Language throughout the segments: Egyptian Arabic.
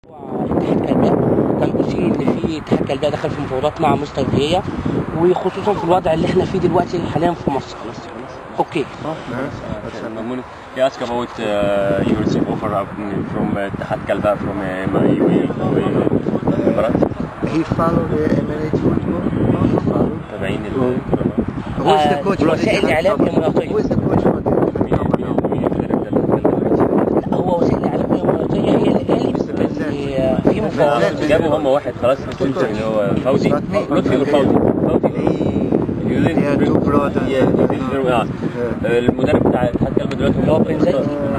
اتحاد كلباء كان قصير ان في اتحاد كلباء دخل في مفاوضات مع مستر فيا وخصوصا في الوضع اللي احنا فيه دلوقتي حاليا في مصر اوكي Mamoun, he asked about uh, you received offer of- from uh, Tahad Kalba from uh, UAE. Emirates. He followed the Emirates football. No, he followed. تابعين ال Who is the آه، coach for وسائل the الإعلام Who الإماراتية. is the coach for the لا هو وسائل الاعلام الاماراتيه هي اللي قالت ان في مفاوضات جابوا هم واحد خلاص اللي هو فوزي لطفي وفوزي فوزي They are two brothers. Yeah, آه. المدرب بتاع اتحاد كلبا دلوقتي اللي هو بن زايد.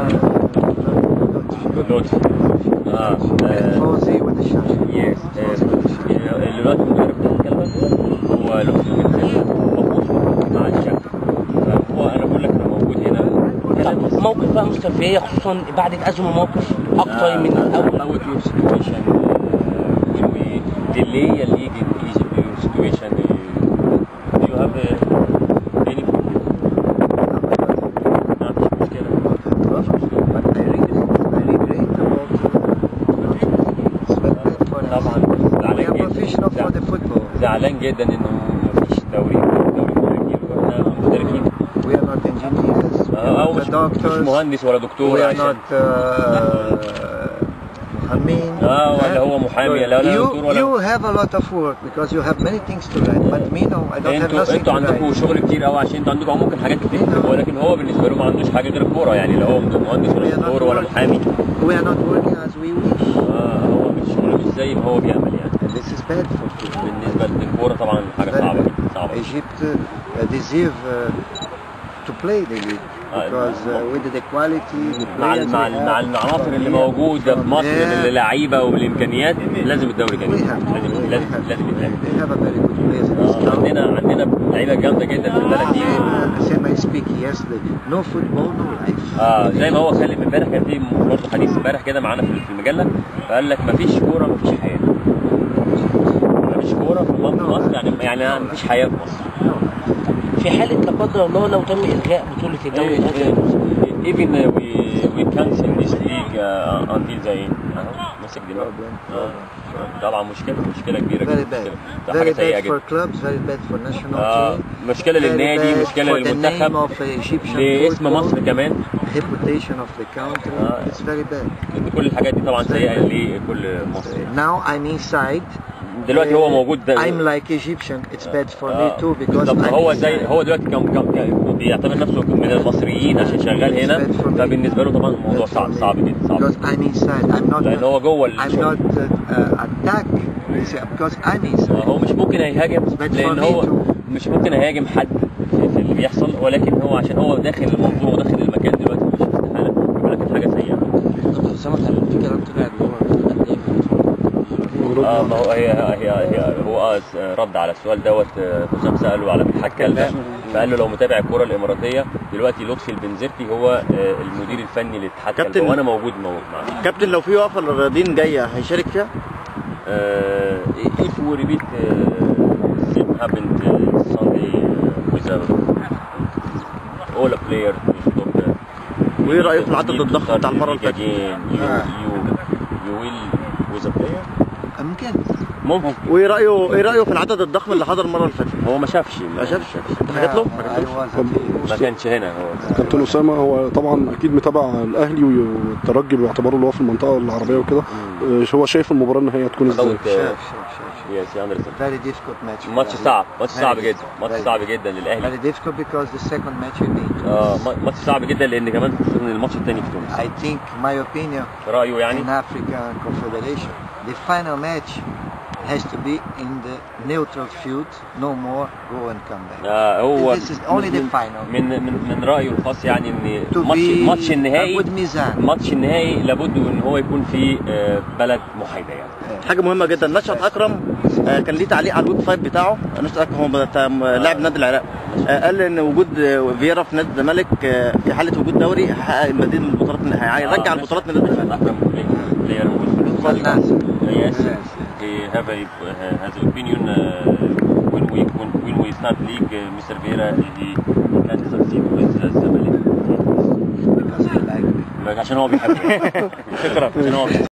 لطفي اه آه، Fawzi with the shot. يس اللي دلوقتي المدرب بتاع الكلبة هو لطفي بن زايد موجود مع الشاب فهو انا بقول لك انا موجود هنا طب موقف بقى مستر فيا خصوصا بعد الازمه موقف اكتر من الاول about your situation uh, when we delay a league in Egypt your situation uh, do you have uh, any problem ما فيش مشكلة But I regret, I regret about it's very bad for us. طبعا We زعلان are جدا professional for the football. زعلان جدا انه مفيش دوري دوري مدربين واحنا مدربين We are not engineers. We او are مش not مش doctors. مهندس ولا We دكتور are عشان not uh, محامين. اه ولا هو محامي لا لا دكتور You, ولا you have a lot of work because you have many things to write. But me, no, I don't have انتوا nothing انتوا to عندكم write. شغل كتير قوي عشان انتوا عندكم ممكن حاجات كتير تكتبوها ولكن هو بالنسبه له ما عندوش حاجه غير الكوره يعني لا هو مهندس We ولا are not دكتور ولا working- محامي We are not working as we wish. اه هو مش شغله مش زي ما هو بيعمل يعني And this is bad for people. بالنسبه للكوره طبعا حاجه Very صعبه bad. جدا صعبه Egypt uh, deserve uh, to play the league Ah, because uh, with the quality, the مع players ال- مع we ال- مع have العناصر اللي from موجوده here, في مصر from من there, اللعيبه وبالامكانيات لازم الدوري كده we have لازم we لازم have لازم يتعمل they have a very good players in this آه، town. عندنا عندنا لعيبه جامده جدا في البلد دي Uh, same I speak yesterday. No football, no life. اه زي ما هو خالد امبارح كان في برضه حديث امبارح كده معانا في في المجله فقال لك مفيش كوره مفيش حياه مفيش كوره في مصر يعني يعني مفيش حياه في مصر في حاله لا قدر الله لو تم الغاء بطوله الدوري هذا even uh, we we cancel this league uh, until the end أهو، مسك دماغه آه. طبعا مشكله مشكله كبيره Very جدا bad. ده حاجه Very سيئه bad جدا for clubs, very bad for national آه team. مشكله Very للنادي bad مشكله for the name للمنتخب of Egyptian لاسم football, مصر كمان reputation of the country. Ah. It's very bad. لأن كل الحاجات دي طبعا سيئه لكل مصر Now I'm inside. دلوقتي هو موجود ده I'm like Egyptian. It's bad for آه، me too because بالظبط I'm هو زي inside. هو دلوقتي كان كان- كان بيعتبر نفسه من المصريين عشان شغال هنا فبالنسبه له طبعا الموضوع Bad for صعب me. صعب جدا صعب Because I'm inside. I'm not. لان هو جوه I'm الشغل. not uh, uh, attack because I'm inside. هو مش ممكن هيهاجم But for لان me هو too. مش ممكن هيهاجم حد في في اللي بيحصل ولكن هو عشان هو داخل المنظومه وداخل المكان دلوقتي مش استحاله يبقى لكن حاجه سيئه اسامه كان في كلام طلع اللي هو قد ايه اه ما هو هي هي, هي هو آه س- رد على السؤال دوت آه، حسام ساله على اتحاد كلبه فقال له لو متابع الكره الاماراتيه دلوقتي لطفي البنزرتي هو آه، المدير الفني لاتحاد كابتن. كلبه وانا موجود موجود معاه كابتن لو في وقفه للرياضيين جايه هيشارك فيها؟ uh, if we repeat uh, same happened uh, Sunday uh, with uh, all a player to stop uh, وايه رايك في العدد الضخم بتاع المره اللي فاتت؟ again you, you, you will with a player يمكن. ممكن وايه رايه ايه رايه في العدد الضخم اللي حضر المره اللي فاتت؟ هو ما شافش ما شافش انت حكيت له؟ ما I حكيتلوش؟ was ما كانش هنا هو كابتن اسامه هو طبعا اكيد متابع الاهلي والترجي باعتباره اللي هو في المنطقه العربيه وكده آه، هو شايف المباراه ان هي تكون ازاي دوت Sure, sure, sure, sure. يس يا اندرسون Very difficult match. ماتش صعب ماتش Very صعب difficult. جدا ماتش Very صعب جدا للاهلي Very difficult because the second match we need. اه ما- ماتش صعب جدا لان كمان خصوصا الماتش الثاني في تونس I think my opinion رايه يعني in African Confederation, the final match has to be in the neutral field, no more go and come back. آه هو This is only the من- final. من من من رايه الخاص يعني ان To ماتش be ماتش النهائي a good ميزان. ماتش النهائي لابد ان هو يكون في آه، بلد محايده يعني حاجه مهمه جدا نشأت اكرم آه، كان ليه تعليق على الويب سايت بتاعه نشأت اكرم هو بتاع لاعب نادي العراق آه، قال ان وجود آه، فييرا في نادي الزمالك آه، في حاله وجود دوري هيحقق المزيد من البطولات النهائيه هيرجع البطولات من نادي الزمالك اكرم بلاير موجود في But Nasser. Yes, he have a uh, has an opinion uh, when we when, when we start league, uh, Mr. Vieira he can succeed with the Zamalek because I like عشان هو بيحبه شكرا عشان هو بيحبه